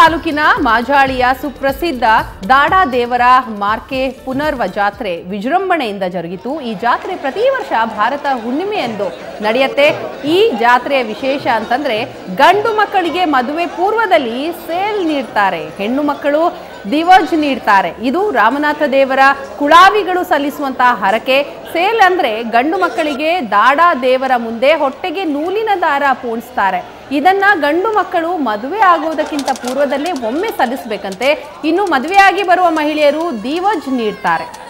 ತಾಲೂಕಿನ ಮಾಜಾಳಿಯ ಸುಪ್ರಸಿದ್ಧ ದಾಡಾ ದೇವರ ಮಾರ್ಕೆ ಪುನರ್ವ ಜಾತ್ರೆ ವಿಜೃಂಭಣೆಯಿಂದ ಜರುಗಿತು ಈ ಜಾತ್ರೆ ಪ್ರತಿ ವರ್ಷ ಭಾರತ ಹುಣ್ಣಿಮೆಯಂದು ನಡೆಯುತ್ತೆ ಈ ಜಾತ್ರೆಯ ವಿಶೇಷ ಅಂತಂದ್ರೆ ಗಂಡು ಮಕ್ಕಳಿಗೆ ಮದುವೆ ಪೂರ್ವದಲ್ಲಿ ಸೇಲ್ ನೀಡ್ತಾರೆ ಹೆಣ್ಣು ಮಕ್ಕಳು ದಿವಜ್ ನೀಡ್ತಾರೆ ಇದು ರಾಮನಾಥ ದೇವರ ಕುಳಾವಿಗಳು ಸಲ್ಲಿಸುವಂತಹ ಹರಕೆ ಸೇಲ್ ಅಂದ್ರೆ ಗಂಡು ಮಕ್ಕಳಿಗೆ ದಾಡಾ ದೇವರ ಮುಂದೆ ಹೊಟ್ಟೆಗೆ ನೂಲಿನ ದಾರ ಪೋಣಿಸ್ತಾರೆ ಇದನ್ನ ಗಂಡು ಮಕ್ಕಳು ಮದುವೆ ಆಗುವುದಕ್ಕಿಂತ ಪೂರ್ವದಲ್ಲೇ ಒಮ್ಮೆ ಸಲ್ಲಿಸಬೇಕಂತೆ ಇನ್ನು ಮದುವೆಯಾಗಿ ಬರುವ ಮಹಿಳೆಯರು ದಿವಜ್ ನೀಡ್ತಾರೆ